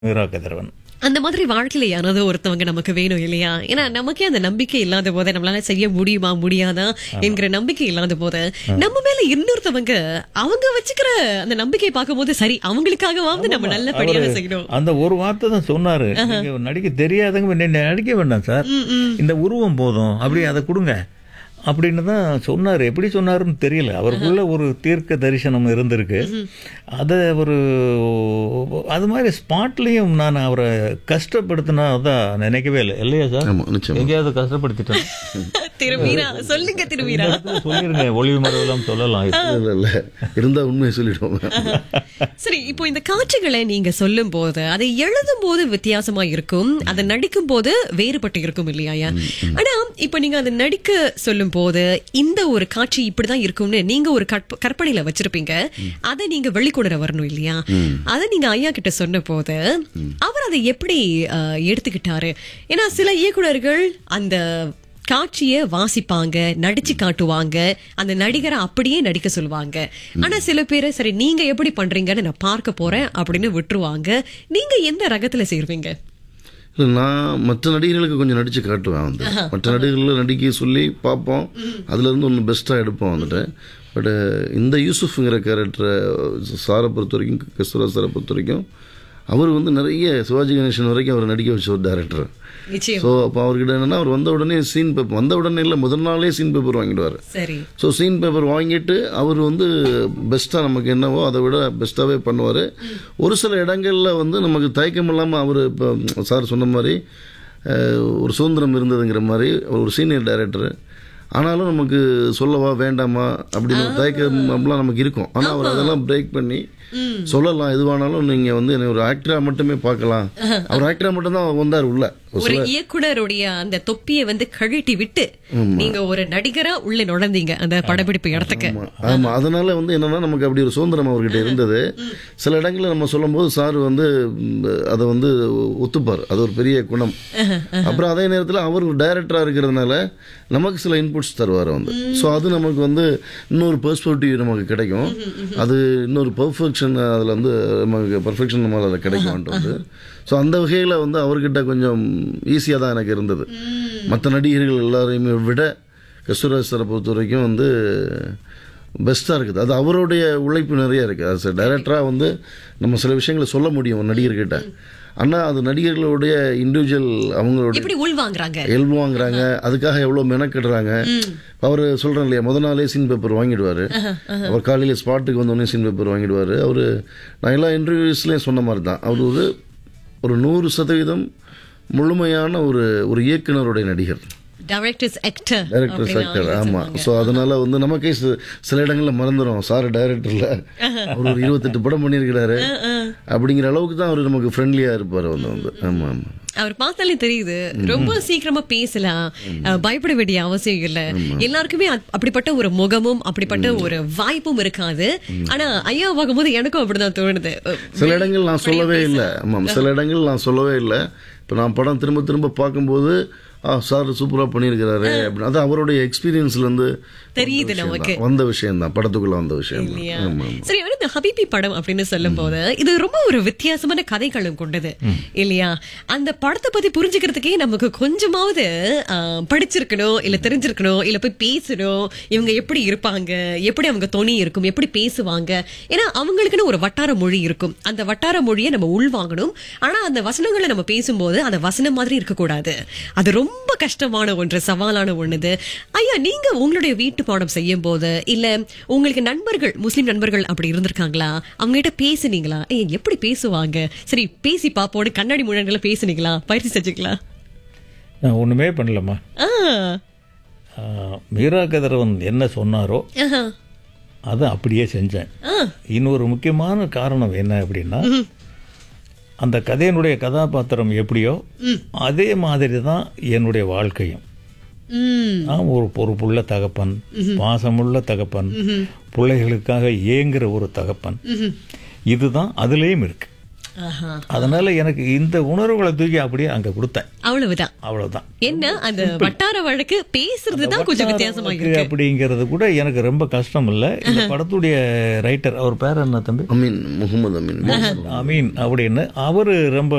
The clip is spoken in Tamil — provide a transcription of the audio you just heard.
மீரா கதிரவன் அந்த மாதிரி வாழ்க்கையில யாராவது ஒருத்தவங்க நமக்கு வேணும் இல்லையா ஏன்னா நமக்கே அந்த நம்பிக்கை இல்லாத போது நம்மளால செய்ய முடியுமா முடியாதா என்கிற நம்பிக்கை இல்லாத போது நம்ம மேல இன்னொருத்தவங்க அவங்க வச்சுக்கிற அந்த நம்பிக்கையை பார்க்கும்போது சரி அவங்களுக்காகவாவது நம்ம நல்லபடியாக அவரு செய்யணும் அந்த ஒரு வார்த்தை தான் சொன்னாரு நீங்க நடிக்க தெரியாதவங்க நீங்க நடிக்க வேண்டாம் சார் இந்த உருவம் போதும் அப்படி அதை கொடுங்க அப்படின்னு தான் சொன்னார் எப்படி சொன்னாருன்னு தெரியல அவருக்குள்ள ஒரு தீர்க்க தரிசனம் இருந்திருக்கு அதை ஒரு அது மாதிரி ஸ்பாட்லேயும் நான் அவரை கஷ்டப்படுத்தினா தான் நினைக்கவே இல்லை இல்லையா சார் ஆமா நிச்சயமா எங்கேயாவது கஷ்டப்படுத்திட்டேன் திருவீரா சொல்லுங்க திருவீரா சொல்லிருங்க ஒளிவு மறைவெல்லாம் சொல்லலாம் இல்ல இல்ல இருந்தா உண்மையை சொல்லிடுவோம் சரி இப்போ இந்த காட்சிகளை நீங்க சொல்லும் போது அதை எழுதும் போது வித்தியாசமா இருக்கும் அதை நடிக்கும் போது வேறுபட்டு இருக்கும் இல்லையா ஆனா இப்ப நீங்க அதை நடிக்க சொல்லும் போது இந்த ஒரு காட்சி இப்படிதான் இருக்கும்னு நீங்க ஒரு கற்ப- கற்பனையில வச்சிருப்பீங்க அதை நீங்க வெளிக்கொணர வரணும் இல்லையா அதை நீங்க ஐயா கிட்ட சொன்ன போது அவர் அதை எப்படி அஹ், எடுத்துக்கிட்டாரு ஏன்னா சில இயக்குனர்கள் அந்த காட்சிய வாசிப்பாங்க நடிச்சு காட்டுவாங்க அந்த நடிகரை அப்படியே நடிக்க சொல்லுவாங்க ஆனா சில பேர் சரி நீங்க எப்படி பண்றீங்கன்னு நான் பார்க்க போறேன் அப்படின்னு விட்டுருவாங்க நீங்க எந்த ரகத்துல செய்வீங்க இல்ல நான் மற்ற நடிகர்களுக்கு கொஞ்சம் நடிச்சு காட்டுவேன் வந்து மற்ற நடிகர்களை நடிக்க சொல்லி பார்ப்போம் அதுல இருந்து ஒன்று பெஸ்ட்டாக எடுப்போம் வந்துட்டு பட் இந்த யூசுஃப்ங்கிற கேரக்டரை சாரை பொறுத்த வரைக்கும் கஸ்தூரா சாரை பொறுத்த வரைக்கும் அவர் வந்து நிறைய சிவாஜி கணேசன் வரைக்கும் அவர் நடிக்க வச்ச ஒரு டேரக்டர் நிச்சயம் ஸோ அப்போ அவர்கிட்ட என்னன்னா அவர் வந்த உடனே சீன் பேப்பர் வந்த உடனே இல்லை முதல் நாளே சீன் பேப்பர் வாங்கிடுவார் சரி ஸோ சீன் பேப்பர் வாங்கிட்டு அவர் வந்து பெஸ்ட்டாக நமக்கு என்னவோ அதை விட பெஸ்ட்டாகவே பண்ணுவார் ஒரு சில இடங்களில் வந்து நமக்கு தயக்கம் இல்லாமல் அவர் இப்போ சார் சொன்ன மாதிரி அஹ், ஒரு சுதந்திரம் இருந்ததுங்கிற மாதிரி அவர் ஒரு சீனியர் டைரக்டர் ஆனாலும் நமக்கு சொல்லவா வேண்டாமா அப்படின்னு ஒரு தயக்கம் அப்படிலாம் நமக்கு இருக்கும் ஆனால் அவர் அதெல்லாம் பிரேக் பண்ணி சொல்லலாம் எதுவானாலும் நீங்கள் வந்து என்னை ஒரு ஆக்டராக மட்டுமே பார்க்கலாம் அவர் ஆக்டராக மட்டும்தான் வந்தார் உள்ள ஒரு இயக்குனருடைய அந்த தொப்பியை வந்து கழட்டி விட்டு நீங்க ஒரு நடிகரா உள்ள நுழைந்தீங்க அந்த படப்பிடிப்பு இடத்துக்கு ஆமா. ஆமா அதனால வந்து என்னன்னா நமக்கு அப்படி ஒரு சுதந்திரம் அவர்கிட்ட இருந்தது சில இடங்களில் நம்ம சொல்லும்போது சார் வந்து ம், அதை வந்து ஒத்துப்பார் அது ஒரு பெரிய குணம் அப்புறம் அதே நேரத்தில் அவர் ஒரு டைரக்டரா இருக்கிறதுனால நமக்கு சில இன்புட்ஸ் தருவார் வந்து ஸோ அது நமக்கு வந்து இன்னொரு பெர்ஸ்பெக்டிவ் நமக்கு கிடைக்கும் அது இன்னொரு பர்ஃபெக்ஷன் அதில் வந்து நமக்கு பர்ஃபெக்ஷன் நம்ம அதில் கிடைக்கும்ன்ட்டு வந்து ஸோ அந்த வகையில் வந்து அவர்கிட்ட கொஞ்சம் ஈஸியாக தான் எனக்கு இருந்தது மற்ற நடிகர்கள் எல்லாரையுமே விட கஸ்தூராஜ் சாரை பொறுத்த வரைக்கும் வந்து பெஸ்ட்டாக இருக்குது அது அவருடைய உழைப்பு நிறைய இருக்குது அது டைரக்டராக வந்து நம்ம சில விஷயங்களை சொல்ல முடியும் ஒரு நடிகர்கிட்ட ஆனால் அது நடிகர்களுடைய இண்டிவிஜுவல் அவங்களுடைய எப்படி உள் வாங்குறாங்க ஹெல்ப் வாங்குறாங்க அதுக்காக எவ்வளோ மெனக்கெடுறாங்க அவர் சொல்கிறேன் இல்லையா முத நாளே சீன் பேப்பர் வாங்கிடுவார் அவர் காலையில் ஸ்பாட்டுக்கு வந்தோடனே சீன் பேப்பர் வாங்கிடுவார் அவர் நான் எல்லா இன்டர்வியூஸ்லேயும் சொன்ன மாதிரி தான் அவர் ஒரு ஒரு நூறு சதவீதம் முழுமையான ஒரு ஒரு இயக்குனருடைய நடிகர் டைரக்டர்ஸ் ஆக்டர் டைரக்டர் ஆக்டர் ஆமா ஸோ அதனால வந்து நமக்கே சி- சில இடங்கள்ல மறந்துடும் சார் டைரக்டர்ல அவர் ஒரு இருபத்தெட்டு படம் பண்ணியிருக்கிறாரு அப்படிங்கிற அளவுக்கு தான் அவர் நமக்கு ஃப்ரெண்ட்லியா இருப்பார் வந்து வந்து ஆமா ஆமா அவர் பார்த்தாலே தெரியுது ரொம்ப சீக்கிரமா பேசலாம் அஹ், பயப்பட வேண்டிய அவசியம் இல்ல எல்லாருக்குமே அப்- அப்படிப்பட்ட ஒரு முகமும் அப்படிப்பட்ட ஒரு வாய்ப்பும் இருக்காது ஆனா ஐயா பார்க்கும்போது எனக்கும் அப்படிதான் தோணுது அஹ், சில இடங்கள் நான் சொல்லவே இல்லை ஆமாம் சில இடங்கள் நான் சொல்லவே இல்லை இப்போ நான் படம் திரும்ப திரும்ப பார்க்கும்போது ஆ சார் சூப்பராக பண்ணியிருக்கிறாரு அப்படின்னு அது அவருடைய எக்ஸ்பீரியன்ஸ்லேருந்து தெரியுது நமக்கு வந்த விஷயம் தான் படத்துக்குள்ள வந்த விஷயம் தான் இல்லையா ஆமா சரி அவர் இந்த ஹபீபி படம் அப்படின்னு சொல்லும் போது இது ரொம்ப ஒரு வித்தியாசமான கதைகளும் கொண்டது இல்லையா அந்த படத்தை பத்தி புரிஞ்சுக்கிறதுக்கே நமக்கு கொஞ்சமாவது ஆ, படிச்சிருக்கணும் இல்ல தெரிஞ்சிருக்கணும் இல்ல போய் பேசணும் இவங்க எப்படி இருப்பாங்க எப்படி அவங்க தொனி இருக்கும் எப்படி பேசுவாங்க ஏன்னா அவங்களுக்குன்னு ஒரு வட்டார மொழி இருக்கும் அந்த வட்டார மொழியை நம்ம உள்வாங்கணும் ஆனா அந்த வசனங்களை நம்ம பேசும்போது அந்த வசனம் மாதிரி இருக்கக்கூடாது அது ரொம்ப கஷ்டமான ஒன்று சவாலான ஒண்ணுது ஐயா நீங்க உங்களுடைய வீட்டு பாடம் செய்யும் போது இல்ல உங்களுக்கு நண்பர்கள் முஸ்லிம் நண்பர்கள் அப்படி இருந்திருக்காங்களா அவங்க கிட்ட பேசுனீங்களா ஏய் எப்படி பேசுவாங்க சரி பேசி பாப்போன்னு கண்ணாடி முழங்களை பேசுனீங்களா பயிற்சி செஞ்சுக்கலாம் நான் ஒன்றுமே பண்ணலம்மா ஆ ஆஹ், மீரா கதிரவன் என்ன சொன்னாரோ ஆஹா. அதை அப்படியே செஞ்சேன் ஆ. இன்னொரு முக்கியமான காரணம் என்ன அப்படின்னா அந்த கதையினுடைய கதாபாத்திரம் எப்படியோ அதே மாதிரி தான் என்னுடைய வாழ்க்கையும் ம் நான் ஒரு பொறுப்புள்ள தகப்பன் பாசமுள்ள தகப்பன் பிள்ளைகளுக்காக ஏங்குற ஒரு தகப்பன் இதுதான் அதுலேயும் இருக்கு ஆஹா. அதனால எனக்கு இந்த உணர்வுகளை தூக்கி அப்படியே அங்க கொடுத்தேன் அவ்வளவுதான் அவ்வளவுதான் என்ன அந்த வட்டார வழக்கு பேசுறது தான் கொஞ்சம் வித்தியாசமா வட்டார இருக்கு வழக்கு அப்படிங்கிறது கூட எனக்கு ரொம்ப கஷ்டம் இல்ல இந்த படத்துடைய ரைட்டர் அவர் பேர் என்ன தம்பி அமீன் முகமது அமீன் அமீன் அப்படின்னு அவரு ரொம்ப